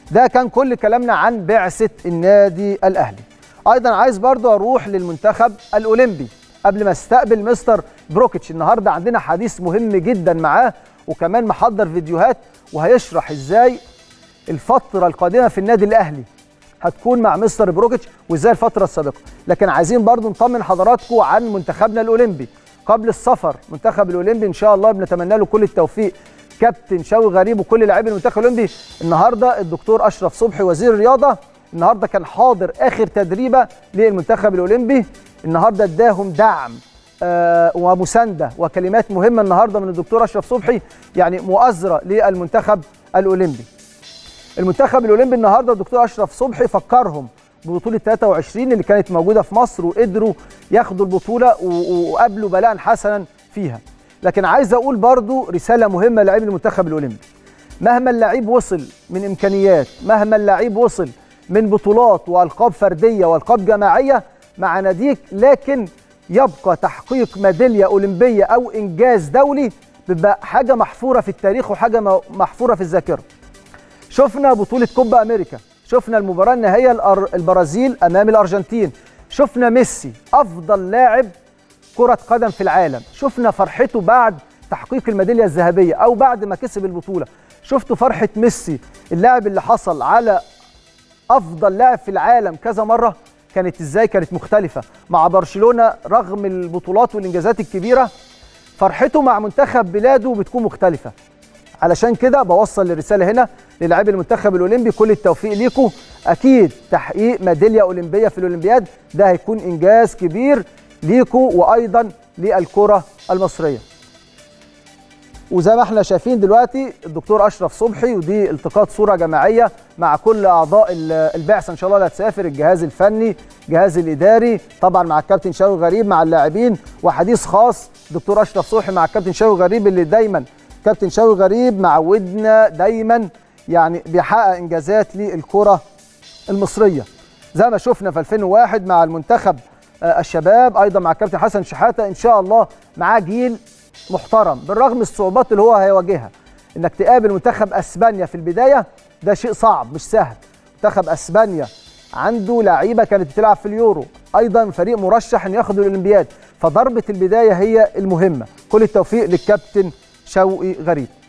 ده كان كل كلامنا عن بعثه النادي الاهلي ايضا عايز برضو اروح للمنتخب الاولمبي قبل ما استقبل مستر بروكيتش النهارده عندنا حديث مهم جدا معاه وكمان محضر فيديوهات وهيشرح ازاي الفتره القادمه في النادي الاهلي هتكون مع مستر بروكيتش وازاي الفتره السابقه لكن عايزين برضو نطمن حضراتكم عن منتخبنا الاولمبي قبل السفر منتخب الاولمبي ان شاء الله بنتمنى له كل التوفيق كابتن شوقي غريب وكل لاعبي المنتخب الاولمبي النهارده الدكتور اشرف صبحي وزير الرياضه النهارده كان حاضر اخر تدريبه للمنتخب الاولمبي النهارده اداهم دعم آه ومسانده وكلمات مهمه النهارده من الدكتور اشرف صبحي يعني مؤازره للمنتخب الاولمبي المنتخب الاولمبي النهارده الدكتور اشرف صبحي فكرهم ببطوله 23 اللي كانت موجوده في مصر وقدروا ياخدوا البطوله وقابلوا بلاء حسنا فيها لكن عايز اقول برضو رساله مهمه للاعبي المنتخب الاولمبي مهما اللعيب وصل من امكانيات مهما اللعيب وصل من بطولات والقاب فرديه والقاب جماعيه مع ناديك لكن يبقى تحقيق ميداليه اولمبيه او انجاز دولي بيبقى حاجه محفوره في التاريخ وحاجه محفوره في الذاكره شفنا بطوله كوبا امريكا شفنا المباراه النهائيه البرازيل امام الارجنتين شفنا ميسي افضل لاعب كره قدم في العالم شفنا فرحته بعد تحقيق الميداليه الذهبيه او بعد ما كسب البطوله شفتوا فرحه ميسي اللاعب اللي حصل على افضل لاعب في العالم كذا مره كانت ازاي كانت مختلفه مع برشلونه رغم البطولات والانجازات الكبيره فرحته مع منتخب بلاده بتكون مختلفه علشان كده بوصل الرساله هنا للاعبي المنتخب الاولمبي كل التوفيق ليكم اكيد تحقيق ميداليه اولمبيه في الاولمبياد ده هيكون انجاز كبير ليكم وايضا للكره المصريه وزي ما احنا شايفين دلوقتي الدكتور اشرف صبحي ودي التقاط صوره جماعيه مع كل اعضاء البعثه ان شاء الله اللي هتسافر الجهاز الفني الجهاز الاداري طبعا مع الكابتن شاوي غريب مع اللاعبين وحديث خاص دكتور اشرف صبحي مع الكابتن شاوي غريب اللي دايما كابتن شاوي غريب معودنا دايما يعني بيحقق انجازات للكره المصريه زي ما شفنا في 2001 مع المنتخب الشباب ايضا مع الكابتن حسن شحاته ان شاء الله معاه جيل محترم بالرغم من الصعوبات اللي هو هيواجهها انك تقابل منتخب اسبانيا في البدايه ده شيء صعب مش سهل منتخب اسبانيا عنده لعيبه كانت بتلعب في اليورو ايضا فريق مرشح ان ياخد الاولمبياد فضربه البدايه هي المهمه كل التوفيق للكابتن شوقي غريب